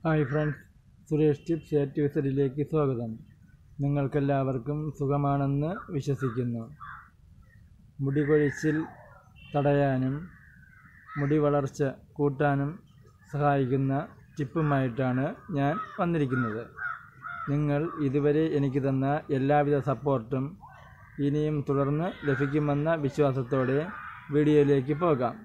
hi friends Suresh tips A to സെഡിലേക്ക് സ്വാഗതം നിങ്ങൾക്കെല്ലാവർക്കും സുഖമാണെന്ന് വിശ്വസിക്കുന്നു മുടി കൊഴിച്ചിൽ തടയാനും മുടി വളർച്ച കൂട്ടാനും സഹായിക്കുന്ന ടിപ്പുമായിട്ടാണ് ഞാൻ വന്നിരിക്കുന്നത് നിങ്ങൾ ഇതുവരെ എനിക്ക് തന്ന എല്ലാവിധ സപ്പോർട്ടും ഇനിയും തുടർന്ന് ലഭിക്കുമെന്ന വിശ്വാസത്തോടെ വീഡിയോയിലേക്ക് പോകാം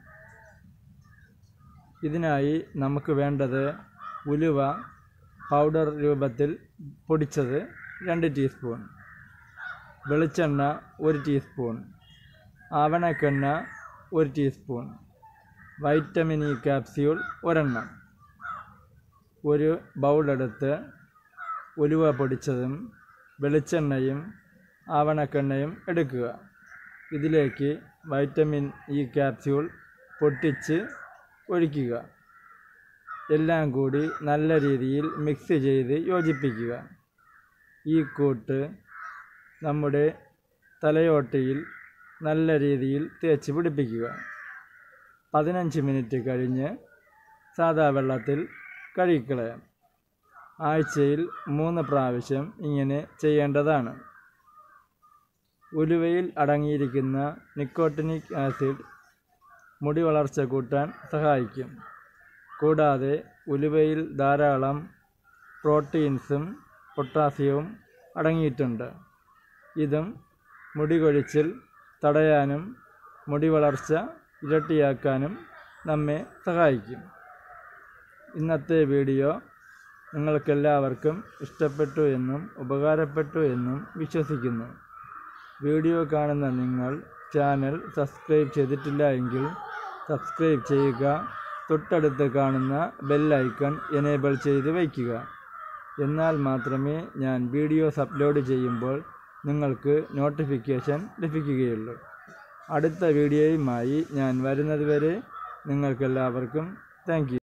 ഇതിനായി നമുക്ക് വേണ്ടത് ഉലുവ പൗഡർ രൂപത്തിൽ പൊടിച്ചത് രണ്ട് ടീസ്പൂൺ വെളിച്ചെണ്ണ ഒരു ടീസ്പൂൺ ആവണക്കെണ്ണ ഒരു ടീസ്പൂൺ വൈറ്റമിൻ ഇ ക്യാപ്സ്യൂൾ ഒരെണ്ണം ഒരു ബൗളെടുത്ത് ഉലുവ പൊടിച്ചതും വെളിച്ചെണ്ണയും ആവണക്കെണ്ണയും എടുക്കുക ഇതിലേക്ക് വൈറ്റമിൻ ഇ ക്യാപ്സ്യൂൾ പൊട്ടിച്ച് ഒഴിക്കുക എല്ലാം കൂടി നല്ല രീതിയിൽ മിക്സ് ചെയ്ത് യോജിപ്പിക്കുക ഈ കൂട്ട് നമ്മുടെ തലയോട്ടിയിൽ നല്ല രീതിയിൽ തേച്ച് പിടിപ്പിക്കുക പതിനഞ്ച് മിനിറ്റ് കഴിഞ്ഞ് സാദാ വെള്ളത്തിൽ കഴുകിക്കളയാം ആഴ്ചയിൽ മൂന്ന് പ്രാവശ്യം ഇങ്ങനെ ചെയ്യേണ്ടതാണ് ഉലുവയിൽ അടങ്ങിയിരിക്കുന്ന നിക്കോട്ടിനിക് ആസിഡ് മുടി വളർച്ച കൂട്ടാൻ സഹായിക്കും കൂടാതെ ഉലുവയിൽ ധാരാളം പ്രോട്ടീൻസും പൊട്ടാസ്യവും അടങ്ങിയിട്ടുണ്ട് ഇതും മുടി കൊഴിച്ചിൽ തടയാനും മുടി വളർച്ച ഇരട്ടിയാക്കാനും നമ്മെ സഹായിക്കും ഇന്നത്തെ വീഡിയോ നിങ്ങൾക്കെല്ലാവർക്കും ഇഷ്ടപ്പെട്ടു എന്നും ഉപകാരപ്പെട്ടു എന്നും വിശ്വസിക്കുന്നു വീഡിയോ കാണുന്ന നിങ്ങൾ ചാനൽ സബ്സ്ക്രൈബ് ചെയ്തിട്ടില്ല എങ്കിൽ സബ്സ്ക്രൈബ് ചെയ്യുക തൊട്ടടുത്ത് കാണുന്ന ബെൽ ഐക്കൺ എനേബിൾ ചെയ്ത് വയ്ക്കുക എന്നാൽ മാത്രമേ ഞാൻ വീഡിയോസ് അപ്ലോഡ് ചെയ്യുമ്പോൾ നിങ്ങൾക്ക് നോട്ടിഫിക്കേഷൻ ലഭിക്കുകയുള്ളൂ അടുത്ത വീഡിയോയുമായി ഞാൻ വരുന്നതുവരെ നിങ്ങൾക്കെല്ലാവർക്കും താങ്ക്